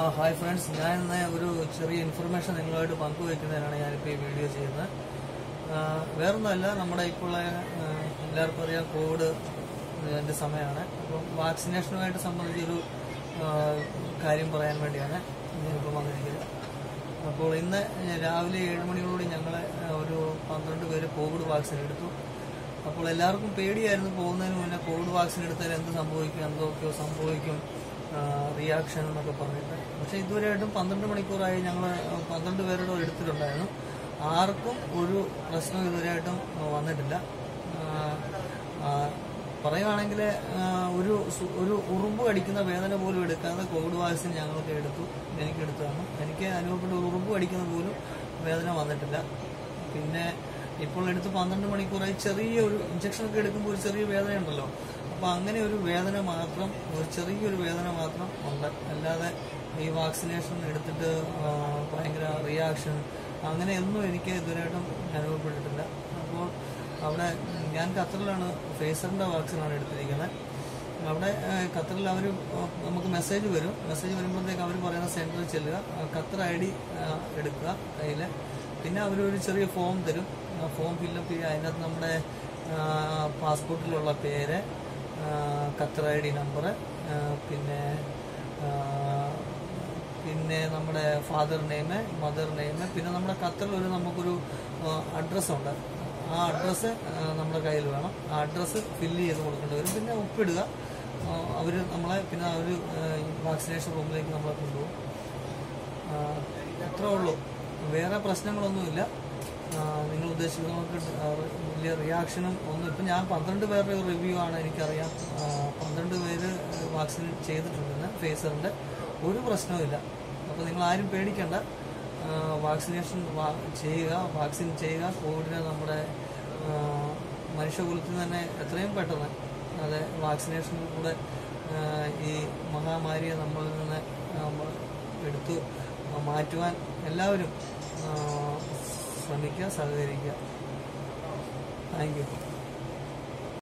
hi friends ഞാൻ ഇന്ന് ഒരു ചെറിയ ഇൻഫർമേഷൻ നിങ്ങളുമായിട്ട് പങ്കുവയ്ക്കുന്നതിനാണ് ഞാനിപ്പോൾ ഈ വീഡിയോ ചെയ്യുന്നത് ആ, വേറൊന്നുമല്ല നമ്മുടെ ഇപ്പോൾ എല്ലാവർക്കും അറിയാം കോവിഡ് ന്റെ സമയമാണ് അപ്പം വാക്സിനേഷനുമായിട്ട് സംബന്ധിച്ചൊരു ആ, കാര്യം പറയാൻ വേണ്ടിയാണ് ഞാനിപ്പോൾ വന്നിരിക്കുന്നത് അപ്പോൾ ഇന്ന് രാവിലെ ഏഴ് മണിയോടുകൂടി ഞങ്ങൾ ഒരു പന്ത്രണ്ട് പേര് കോവിഡ് വാക്സിൻ എടുത്തു അപ്പോൾ എല്ലാവർക്കും പേടിയായിരുന്നു പോകുന്നതിന് മുന്നേ കോവിഡ് വാക്സിൻ എടുത്താൽ എന്ത് സംഭവിക്കും എന്തൊക്കെയോ സംഭവിക്കും റിയാക്ഷൻ എന്നൊക്കെ പറഞ്ഞിട്ട് പക്ഷെ ഇതുവരെയായിട്ടും പന്ത്രണ്ട് മണിക്കൂറായി ഞങ്ങൾ പന്ത്രണ്ട് പേരുടെ എടുത്തിട്ടുണ്ടായിരുന്നു ആർക്കും ഒരു പ്രശ്നം ഇതുവരെയായിട്ടും വന്നിട്ടില്ല ആ, ആ, പറയുവാണെങ്കിൽ ഒരു സു- ഒരു ഉറുമ്പ് കടിക്കുന്ന വേദന പോലും എടുക്കാതെ കോവിഡ് വാക്സിൻ ഞങ്ങൾക്ക് എടുത്തു എനിക്ക് എടുത്തതാണ് എനിക്ക് അനുഭവപ്പെട്ട ഒരു ഉറുമ്പ് കടിക്കുന്ന പോലും വേദന വന്നിട്ടില്ല പിന്നെ ഇപ്പോൾ എടുത്ത് പന്ത്രണ്ട് മണിക്കൂറായി ചെറിയ ഒരു ഇഞ്ചക്ഷൻ ഒക്കെ എടുക്കുമ്പോൾ ഒരു ചെറിയ വേദന ഉണ്ടല്ലോ അപ്പൊ അങ്ങനെ ഒരു വേദന മാത്രം ഒരു ചെറിയൊരു വേദന മാത്രം ഉണ്ട് അല്ലാതെ ഈ വാക്സിനേഷൻ എടുത്തിട്ട് ആ, ഭയങ്കര റിയാക്ഷൻ അങ്ങനെയൊന്നും എനിക്ക് ഇതുവരെയായിട്ടും അനുഭവപ്പെട്ടിട്ടില്ല അപ്പോൾ അവിടെ ഞാൻ ഖത്തറിലാണ് ഫേസറിന്റെ വാക്സിനാണ് എടുത്തിരിക്കുന്നത് അവിടെ ആ, ഖത്തറിൽ അവർ നമുക്ക് മെസ്സേജ് വരും മെസ്സേജ് വരുമ്പോഴത്തേക്ക് അവർ പറയുന്ന സെന്ററിൽ ചെല്ലുക ആ, ഖത്തർ ഐ ഡി എടുക്കുക കയ്യിൽ പിന്നെ അവർ ഒരു ചെറിയ ഫോം തരും ആ ഫോം ഫില്ലപ്പ് ചെയ്യുക അതിനകത്ത് നമ്മുടെ പാസ്പോർട്ടിലുള്ള പേര് ആ, ഖത്തർ ഐ ഡി നമ്പർ പിന്നെ ആ, പിന്നെ നമ്മുടെ ഫാദർ നെയിം മദർ നെയിം പിന്നെ നമ്മുടെ ഖത്തറിൽ ഒരു നമുക്കൊരു അഡ്രസ്സ് ഉണ്ട് ആ അഡ്രസ്സ് നമ്മുടെ കയ്യിൽ വേണം ആ അഡ്രസ്സ് ഫില്ല് ചെയ്ത് കൊടുക്കേണ്ടി വരും പിന്നെ ഒപ്പിടുക അവർ നമ്മളെ പിന്നെ അവർ വാക്സിനേഷൻ റൂമിലേക്ക് നമ്മളെ കൊണ്ടുപോകും ആ, അത്രേ ഉള്ളൂ വേറെ പ്രശ്നങ്ങളൊന്നുമില്ല ആ, നിങ്ങൾ ഉദ്ദേശിക്കുന്ന നമുക്ക് വലിയ റിയാക്ഷനും ഒന്നും ഇപ്പം ഞാൻ പന്ത്രണ്ട് പേരുടെ റിവ്യൂ ആണ് എനിക്കറിയാം ആ, പന്ത്രണ്ട് പേര് വാക്സിൻ ചെയ്തിട്ടുണ്ടെന്ന് ഫേസറിന്റെ ഒരു പ്രശ്നവുമില്ല അപ്പോൾ നിങ്ങൾ ആരും പേടിക്കണ്ട ആ, വാക്സിനേഷൻ വാ- ചെയ്യുക വാക്സിൻ ചെയ്യുക കോവിഡിനെ നമ്മുടെ ആ, മനുഷ്യകുലത്തിൽ തന്നെ എത്രയും പെട്ടെന്ന് അതെ വാക്സിനേഷനിലൂടെ ആ, ഈ മഹാമാരിയെ നമ്മളിൽ നിന്ന് നമ്മൾ എടുത്തു മാറ്റുവാൻ എല്ലാവരും ആ, ശ്രമിക്കുക സഹകരിക്കുക താങ്ക് യു